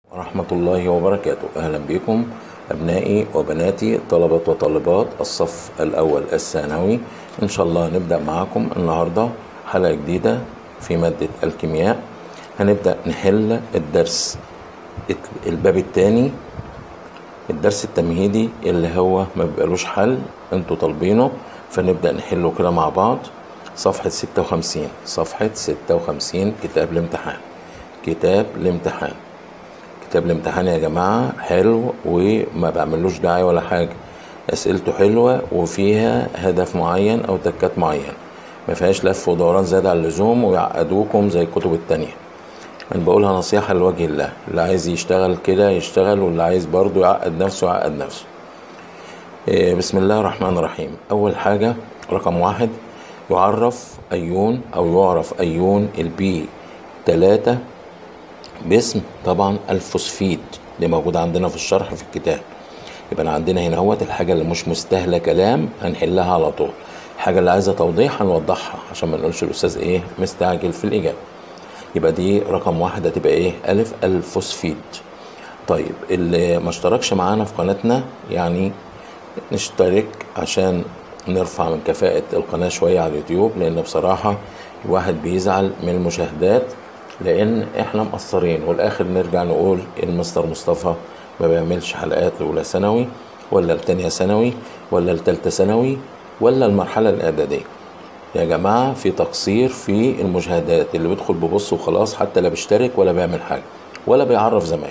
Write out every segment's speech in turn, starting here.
ورحمة الله وبركاته أهلا بكم أبنائي وبناتي طلبة وطالبات الصف الأول الثانوي إن شاء الله نبدأ معاكم النهاردة حلقة جديدة في مادة الكيمياء هنبدأ نحل الدرس الباب الثاني الدرس التمهيدي اللي هو ما بيبقالوش حل انتوا طالبينه فنبدأ نحله كده مع بعض صفحة 56 صفحة 56 كتاب الامتحان كتاب الامتحان كتاب الامتحان يا جماعة حلو وما بعملوش داعي ولا حاجة أسئلته حلوة وفيها هدف معين أو تكات معين ما فيهاش لف ودوران زيادة عن اللزوم ويعقدوكم زي الكتب التانية أنا بقولها نصيحة لوجه الله اللي عايز يشتغل كده يشتغل واللي عايز برضه يعقد نفسه يعقد نفسه إيه بسم الله الرحمن الرحيم أول حاجة رقم واحد يعرف أيون أو يعرف أيون البي تلاتة باسم طبعا الفوسفيد اللي موجود عندنا في الشرح في الكتاب يبقى أنا عندنا هنا اهوت الحاجة اللي مش مستاهلة كلام هنحلها على طول الحاجة اللي عايزة توضيح هنوضحها عشان ما نقولش الأستاذ إيه مستعجل في الإجابة يبقى دي رقم واحد هتبقى إيه ألف الفوسفيد طيب اللي ما اشتركش معانا في قناتنا يعني نشترك عشان نرفع من كفاءة القناة شوية على اليوتيوب لأن بصراحة الواحد بيزعل من المشاهدات لأن إحنا مقصرين والآخر نرجع نقول المستر مصطفى ما بيعملش حلقات لأولى ثانوي ولا لتانية ثانوي ولا لتالتة ثانوي ولا المرحلة الإعدادية يا جماعة في تقصير في المشاهدات اللي بيدخل ببص وخلاص حتى لا بيشترك ولا بيعمل حاجة ولا بيعرف زمايله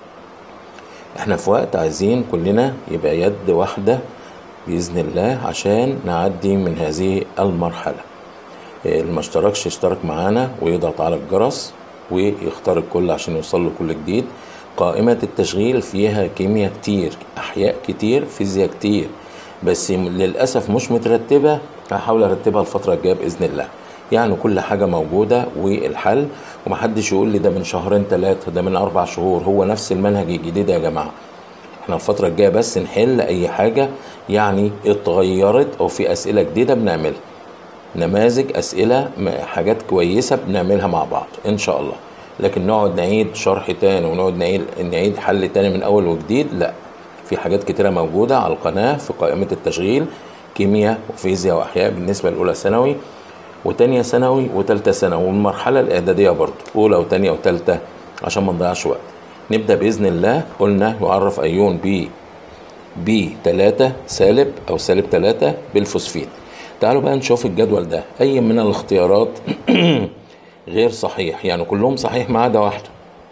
احنا في وقت عايزين كلنا يبقى يد واحدة بإذن الله عشان نعدي من هذه المرحلة اللي ما اشتركش يشترك معانا ويضغط على الجرس ويختار الكل عشان يوصل له كل جديد قائمة التشغيل فيها كيمياء كتير أحياء كتير فيزياء كتير بس للأسف مش مترتبة هحاول أرتبها الفترة الجاية بإذن الله يعني كل حاجة موجودة والحل ومحدش يقول لي ده من شهرين ثلاثة ده من أربع شهور هو نفس المنهج الجديد يا جماعة احنا الفترة الجاية بس نحل أي حاجة يعني اتغيرت أو في أسئلة جديدة بنعملها نماذج أسئلة حاجات كويسة بنعملها مع بعض إن شاء الله لكن نقعد نعيد شرح تاني ونقعد نعيد نعيد حل تاني من أول وجديد لا في حاجات كتيرة موجودة على القناة في قائمة التشغيل كيمياء وفيزياء وأحياء بالنسبة لأولى ثانوي وتانية ثانوي وتالتة ثانوي والمرحلة الإعدادية برضه أولى وتانية وتالتة عشان ما نضيعش وقت نبدأ بإذن الله قلنا يعرف أيون ب بي 3 سالب أو سالب 3 بالفوسفين تعالوا بقى نشوف الجدول ده أي من الاختيارات غير صحيح يعني كلهم صحيح ما عدا واحدة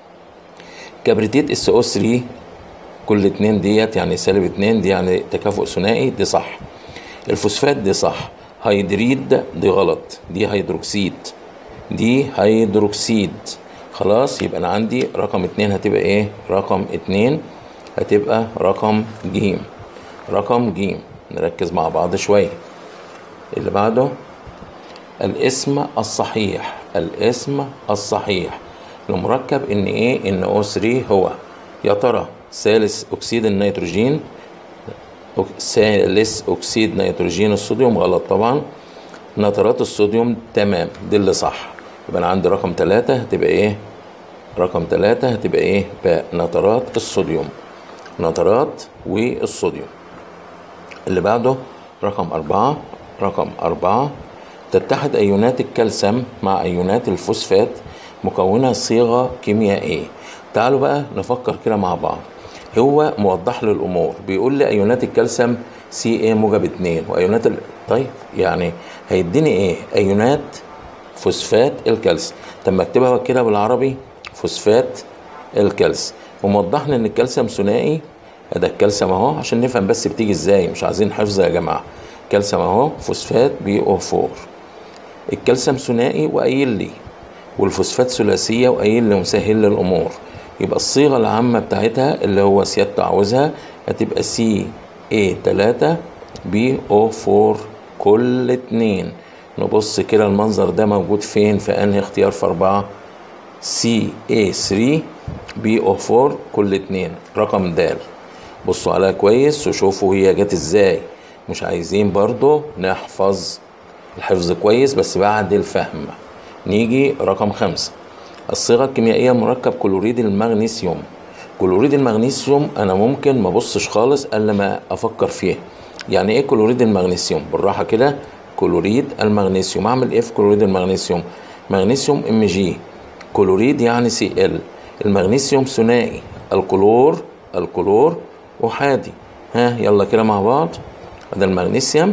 كبريتيت اس او 3 كل اتنين ديت يعني سالب اتنين دي يعني تكافؤ ثنائي دي صح الفوسفات دي صح هيدريد دي غلط دي هيدروكسيد دي هيدروكسيد خلاص يبقى انا عندي رقم اتنين هتبقى ايه رقم اتنين هتبقى رقم جيم رقم جيم نركز مع بعض شوية اللي بعده الاسم الصحيح الاسم الصحيح المركب ان ايه ان او 3 هو يا ترى ثالث اكسيد النيتروجين ثالث اكسيد نيتروجين الصوديوم غلط طبعا نترات الصوديوم تمام دي اللي صح يبقى انا عندي رقم ثلاثة هتبقى ايه رقم ثلاثة هتبقى ايه باء نترات الصوديوم نترات والصوديوم اللي بعده رقم أربعة رقم أربعة تتحد أيونات الكالسيوم مع أيونات الفوسفات مكونة صيغة كيميائية تعالوا بقى نفكر كده مع بعض هو موضح لي الامور بيقول لي ايونات الكالسيوم سي ايه موجب 2 وايونات ال... طيب يعني هيديني ايه ايونات فوسفات الكالسيوم طب ما اكتبها كده بالعربي فوسفات الكالسيوم وموضح لي ان الكالسيوم ثنائي ده الكالسيوم اهو عشان نفهم بس بتيجي ازاي مش عايزين حفظ يا جماعه كالسيوم اهو فوسفات بي او 4 الكالسيوم ثنائي وقايل لي والفوسفات ثلاثيه وقايل لي ومسهل لي الامور يبقى الصيغة العامة بتاعتها اللي هو سيادته عاوزها هتبقى سي اي 3 بي او 4 كل اتنين نبص كده المنظر ده موجود فين في انهي اختيار في اربعة سي اي 3 بي او 4 كل اتنين رقم د بصوا عليها كويس وشوفوا هي جت ازاي مش عايزين برضو نحفظ الحفظ كويس بس بعد الفهم نيجي رقم خمسة الصيغة الكيميائية مركب كلوريد المغنيسيوم كلوريد المغنيسيوم انا ممكن ما ابصش خالص الا ما افكر فيه يعني ايه كلوريد المغنيسيوم بالراحه كده كلوريد المغنيسيوم اعمل ايه في كلوريد المغنيسيوم مغنيسيوم ام جي كلوريد يعني سي ال المغنيسيوم ثنائي الكلور الكلور احادي ها يلا كده مع بعض ده المغنيسيوم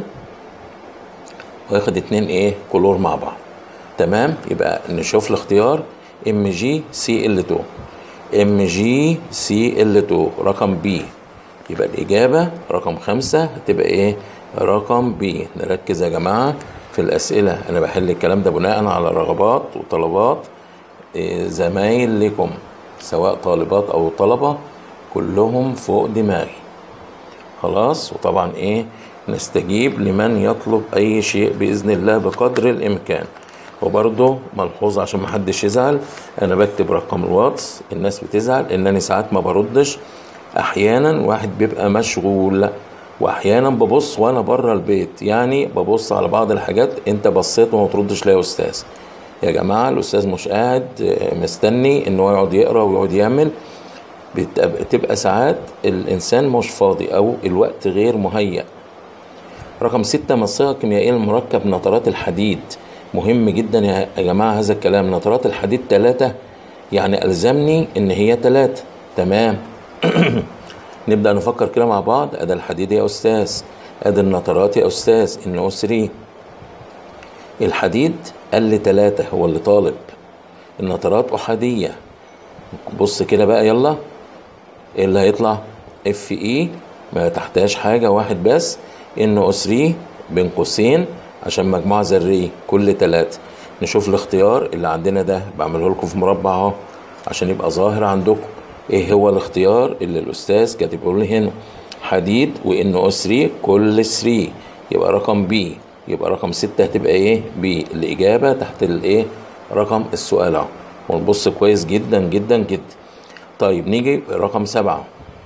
واخد اتنين ايه كلور مع بعض تمام يبقى نشوف الاختيار ام جي سي ال 2 ام جي سي ال 2 رقم بي يبقى الإجابة رقم خمسة هتبقى إيه؟ رقم بي نركز يا جماعة في الأسئلة أنا بحل الكلام ده بناء على رغبات وطلبات إيه، زمايل لكم سواء طالبات أو طلبة كلهم فوق دماغي خلاص وطبعا إيه نستجيب لمن يطلب أي شيء بإذن الله بقدر الإمكان وبرضه ملحوظة عشان محدش يزعل أنا بكتب رقم الواتس الناس بتزعل إنني ساعات ما بردش احيانا واحد بيبقى مشغول واحيانا ببص وانا بره البيت يعني ببص على بعض الحاجات انت بصيت وما تردش ليه يا استاذ يا جماعه الاستاذ مش قاعد مستني ان هو يقعد يقرا ويقعد يعمل بتبقى ساعات الانسان مش فاضي او الوقت غير مهيأ رقم ستة مصيغة كيميائية لمركب نترات الحديد مهم جدا يا جماعة هذا الكلام نترات الحديد ثلاثة يعني ألزمني إن هي ثلاثة تمام نبدأ نفكر كده مع بعض أدا الحديد يا أستاذ أدا النترات يا أستاذ إن أو 3 الحديد قال لي تلاتة هو اللي طالب النترات أحادية بص كده بقى يلا ايه اللي هيطلع اف اي ما تحتاج حاجة واحد بس ان او 3 بين قوسين عشان مجموعة ذرية كل تلاتة نشوف الاختيار اللي عندنا ده بعمله لكم في مربع اهو عشان يبقى ظاهر عندكم ايه هو الاختيار اللي الاستاذ كاتبه لي هنا حديد وان او 3 كل 3 يبقى رقم بي يبقى رقم 6 هتبقى ايه بي الاجابه تحت الايه رقم السؤال اهو ونبص كويس جدا جدا جدا طيب نيجي رقم سبعة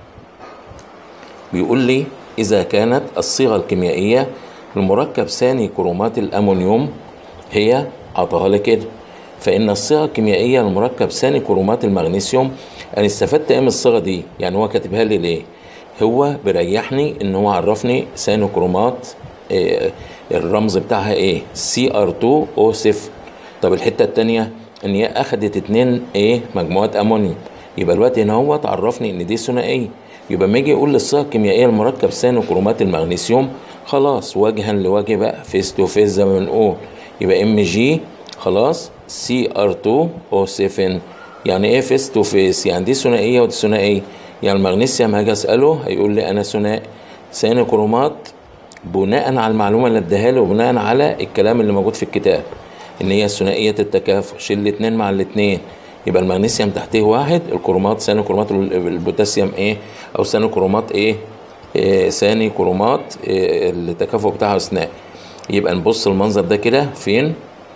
بيقول لي إذا كانت الصيغة الكيميائية لمركب ثاني كرومات الأمونيوم هي عطاها لي كده فإن الصيغة الكيميائية لمركب ثاني كرومات المغنيسيوم أنا استفدت إيه من الصيغة دي؟ يعني هو كاتبها لي ليه؟ هو بيريحني إن هو عرفني ثاني كرومات إيه الرمز بتاعها إيه؟ CR2O7 طب الحتة التانية إن هي أخدت اتنين إيه؟ مجموعات أمونيوم يبقى الوقت هنا هو تعرفني إن دي ثنائية يبقى لما يجي يقول لي الصيغة الكيميائية لمركب ثاني كرومات المغنيسيوم خلاص وجها لوجه بقى فيس تو فيس زي ما بنقول يبقى ام جي خلاص سي ار 2 او 7 يعني ايه فيس تو فيس يعني دي ثنائيه ودي ثنائيه يعني المغنيسيوم هاجي اساله هيقول لي انا ثنائي ثاني كرومات بناء على المعلومه اللي اداها لي وبناء على الكلام اللي موجود في الكتاب ان هي ثنائيه التكافؤ شيل الاثنين مع الاثنين يبقى المغنيسيوم تحتيه واحد الكرومات ثاني كرومات البوتاسيوم ايه او ثاني كرومات ايه إيه ثاني كرومات إيه التكافؤ بتاعها ثنائي يبقى نبص المنظر ده كده فين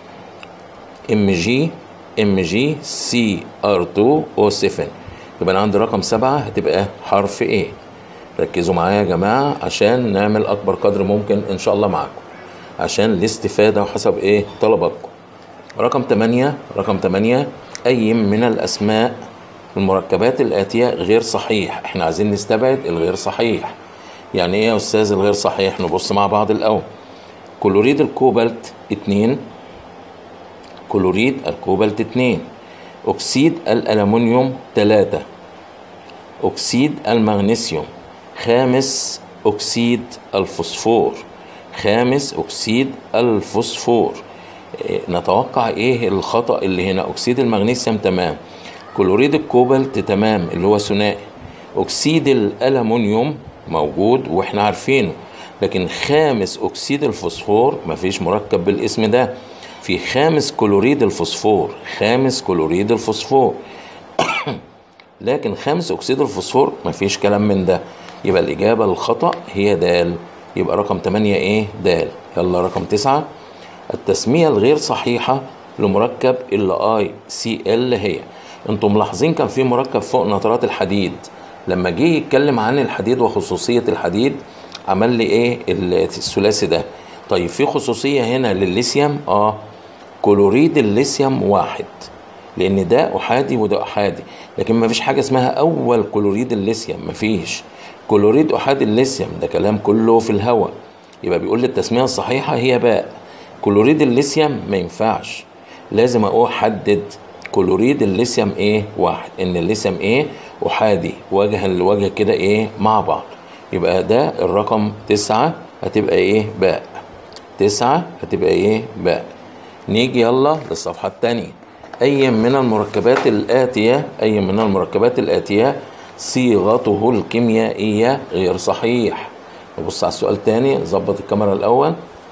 ام جي ام جي سي ار 2 او 7 يبقى انا عندي رقم سبعة هتبقى حرف ايه ركزوا معايا يا جماعة عشان نعمل اكبر قدر ممكن ان شاء الله معاكم عشان الاستفادة وحسب ايه طلباتكم رقم 8 رقم 8 اي من الاسماء المركبات الآتية غير صحيح احنا عايزين نستبعد الغير صحيح يعني ايه يا استاذ الغير صحيح نبص مع بعض الاول كلوريد الكوبالت 2 كلوريد الكوبالت 2 اكسيد الالومنيوم 3 اكسيد المغنيسيوم خامس اكسيد الفوسفور خامس اكسيد الفوسفور إيه نتوقع ايه الخطا اللي هنا اكسيد المغنيسيوم تمام كلوريد الكوبالت تمام اللي هو ثنائي اكسيد الالومنيوم موجود واحنا عارفينه لكن خامس اكسيد الفوسفور مفيش مركب بالاسم ده في خامس كلوريد الفوسفور خامس كلوريد الفوسفور لكن خامس اكسيد الفوسفور مفيش كلام من ده يبقى الاجابه الخطا هي دال يبقى رقم 8 ايه دال يلا رقم 9 التسميه الغير صحيحه لمركب ال اي سي ال هي انتم ملاحظين كان في مركب فوق نترات الحديد لما جه يتكلم عن الحديد وخصوصيه الحديد عمل لي ايه الثلاثي ده طيب في خصوصيه هنا للليثيوم اه كلوريد الليثيوم واحد لان ده احادي وده احادي لكن ما فيش حاجه اسمها اول كلوريد الليثيوم ما فيش كلوريد احادي الليثيوم ده كلام كله في الهواء يبقى بيقول لي التسميه الصحيحه هي باء كلوريد الليثيوم ما ينفعش لازم اقول حدد كلوريد الليثيوم ايه واحد ان الليثيوم ايه احادي وجها لوجه كده ايه مع بعض يبقى ده الرقم تسعة هتبقى ايه باء تسعة هتبقى ايه باء نيجي يلا للصفحة التانية أي من المركبات الآتية أي من المركبات الآتية صيغته الكيميائية غير صحيح نبص على السؤال تاني ظبط الكاميرا الأول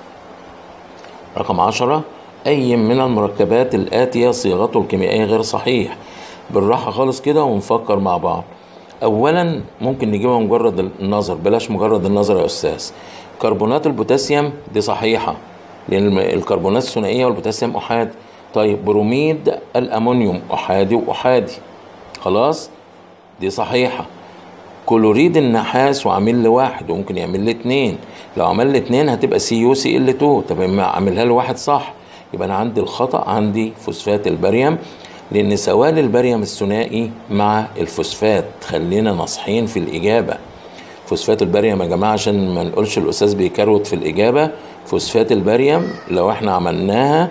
رقم عشرة أي من المركبات الآتية صيغته الكيميائية غير صحيح بالراحة خالص كده ونفكر مع بعض أولا ممكن نجيبها مجرد النظر بلاش مجرد النظر يا أستاذ كربونات البوتاسيوم دي صحيحة لأن الكربونات الثنائية والبوتاسيوم أحاد طيب بروميد الأمونيوم أحادي وأحادي خلاص دي صحيحة كلوريد النحاس وعامل لي واحد وممكن يعمل لي اتنين لو عمل لي اتنين هتبقى سي يو سي ال 2 طب ما عاملها لي واحد صح يبقى انا عندي الخطا عندي فوسفات البريم لان سوال البريم الثنائي مع الفوسفات خلينا ناصحين في الاجابه فوسفات البريم يا جماعه عشان ما نقولش الاستاذ بيكروت في الاجابه فوسفات البريم لو احنا عملناها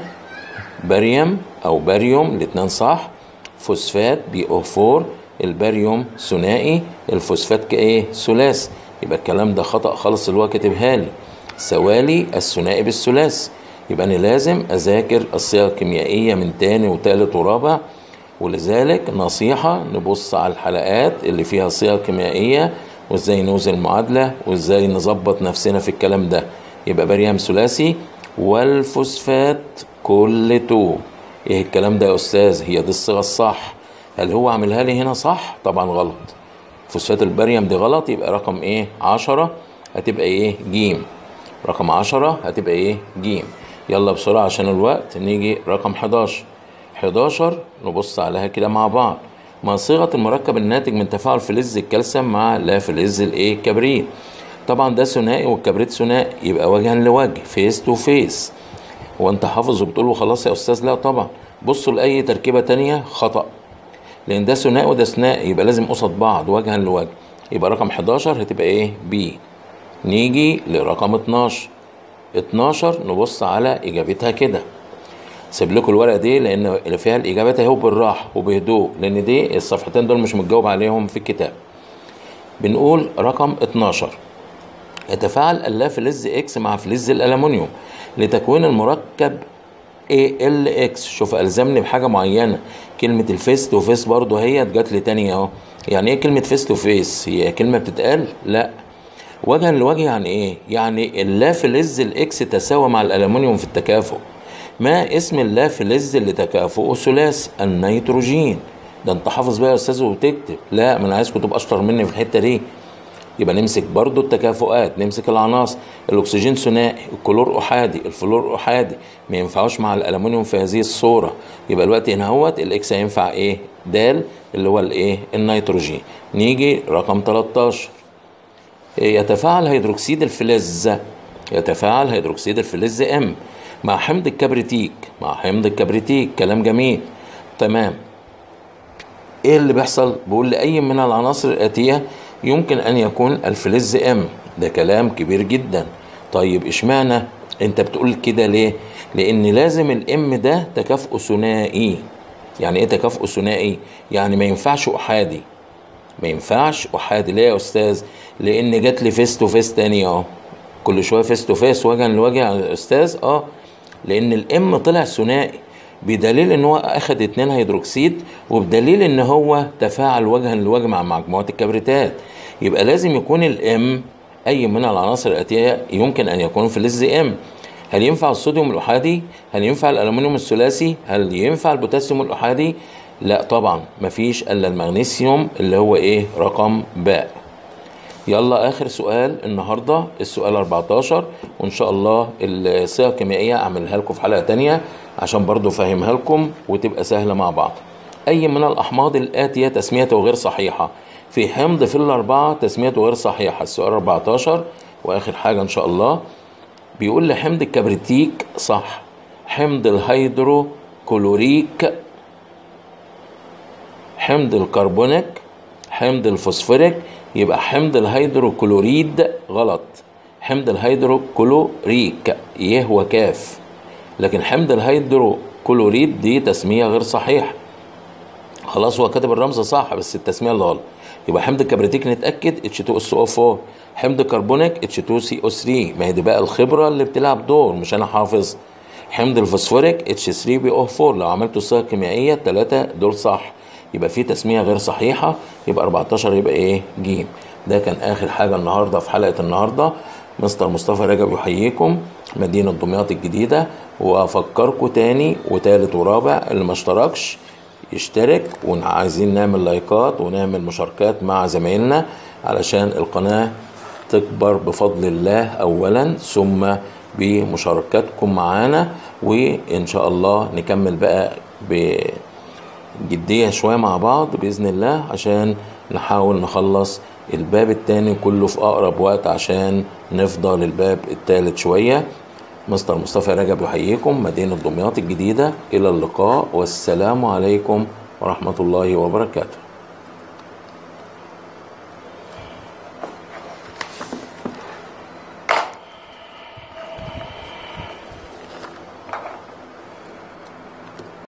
بريم او باريوم الاتنين صح فوسفات بي او 4 الباريوم ثنائي الفوسفات كايه ثلاثي يبقى الكلام ده خطا خالص اللي هو كاتبها لي سوالي الثنائي بالثلاثي يبقى انا لازم اذاكر الصيغ الكيميائيه من تاني وتالت ورابع ولذلك نصيحه نبص على الحلقات اللي فيها صيغ كيميائيه وازاي نوزن المعادله وازاي نظبط نفسنا في الكلام ده يبقى بريم ثلاثي والفوسفات كل تو ايه الكلام ده يا استاذ هي دي الصيغه الصح هل هو عاملها لي هنا صح طبعا غلط فوسفات البريم دي غلط يبقى رقم ايه عشرة هتبقى ايه جيم رقم عشرة هتبقى ايه جيم يلا بسرعة عشان الوقت نيجي رقم 11 11 نبص عليها كده مع بعض ما صيغة المركب الناتج من تفاعل فلز الكالسيوم مع لا فلز الايه الكبريت طبعا ده ثنائي والكبريت ثنائي يبقى وجها لوجه فيس تو فيس هو انت حافظ وبتقول له خلاص يا استاذ لا طبعا بصوا لاي تركيبه تانية خطا لان ده ثنائي وده ثنائي يبقى لازم قصاد بعض وجها لوجه يبقى رقم 11 هتبقى ايه بي نيجي لرقم 12 12 نبص على اجابتها كده سيب لكم الورقه دي لان اللي فيها الاجابات اهو بالراحه وبهدوء لان دي الصفحتين دول مش متجاوب عليهم في الكتاب بنقول رقم 12 يتفاعل اللافلز اكس مع فلز الالومنيوم لتكوين المركب ALX شوف الزمني بحاجه معينه كلمه الفيس تو فيس برضه هي جات لي تاني اهو يعني ايه كلمه فيس تو فيس هي كلمه بتتقال لا وجها لوجه يعني ايه يعني اللافلز الاكس تساوى مع الالومنيوم في التكافؤ ما اسم اللافلز اللي تكافؤه ثلاثي النيتروجين ده انت حافظ بقى يا استاذ وتكتب لا ما انا عايزكم تبقى اشطر مني في الحته دي يبقى نمسك برضو التكافؤات نمسك العناصر الاكسجين ثنائي الكلور احادي الفلور احادي ما ينفعوش مع الالومنيوم في هذه الصوره يبقى الوقت هنا اهوت الاكس هينفع ايه دال اللي هو الايه النيتروجين نيجي رقم 13 يتفاعل هيدروكسيد الفلز يتفاعل هيدروكسيد الفلز ام مع حمض الكبريتيك مع حمض الكبريتيك كلام جميل تمام ايه اللي بيحصل بقول لاي من العناصر الاتيه يمكن ان يكون الفلز ام ده كلام كبير جدا طيب اشمعنى انت بتقول كده ليه لان لازم الام ده تكافؤ ثنائي يعني ايه تكافؤ ثنائي يعني ما ينفعش احادي ما ينفعش احادي ليه يا استاذ لان جات لي فيس تو فيس تاني اهو كل شويه فيس تو فيس وجها لوجه يا استاذ اه لان الام طلع ثنائي بدليل ان هو اخد اتنين هيدروكسيد وبدليل ان هو تفاعل وجها لوجه مع مجموعه الكبريتات يبقى لازم يكون الام اي من العناصر الاتيه يمكن ان يكون فلز ام هل ينفع الصوديوم الاحادي هل ينفع الالومنيوم الثلاثي هل ينفع البوتاسيوم الاحادي لا طبعا مفيش الا المغنيسيوم اللي هو ايه رقم باء يلا اخر سؤال النهارده السؤال 14 وان شاء الله الصيغه الكيميائيه اعملها لكم في حلقه تانية عشان برضو افهمها لكم وتبقى سهله مع بعض اي من الاحماض الاتيه تسميته غير صحيحه في حمض في الاربعه تسميته غير صحيحه السؤال 14 واخر حاجه ان شاء الله بيقول لي حمض الكبريتيك صح حمض الهيدرو كلوريك حمض الكربونيك حمض الفوسفوريك يبقى حمض الهيدروكلوريد غلط حمض الهيدروكلوريك يه وكاف لكن حمض الهيدروكلوريد دي تسمية غير صحيحة خلاص هو كاتب الرمز صح بس التسمية اللي غلط يبقى حمض الكبريتيك نتأكد H2SO4 حمض الكربونيك H2CO3 ما هي دي بقى الخبرة اللي بتلعب دور مش أنا حافظ حمض الفوسفوريك H3PO4 لو عملته الصيغة الكيميائية التلاتة دول صح يبقى في تسمية غير صحيحة يبقى 14 يبقى ايه جيم ده كان آخر حاجة النهاردة في حلقة النهاردة مستر مصطفى رجب يحييكم مدينة دمياط الجديدة وأفكركم تاني وتالت ورابع اللي ما اشتركش يشترك وعايزين نعمل لايكات ونعمل مشاركات مع زمايلنا علشان القناة تكبر بفضل الله أولا ثم بمشاركاتكم معانا وإن شاء الله نكمل بقى بجدية شوية مع بعض بإذن الله عشان نحاول نخلص الباب التاني كله في أقرب وقت عشان نفضى للباب التالت شوية مستر مصطفى رجب يحييكم مدينة دمياط الجديدة إلى اللقاء والسلام عليكم ورحمة الله وبركاته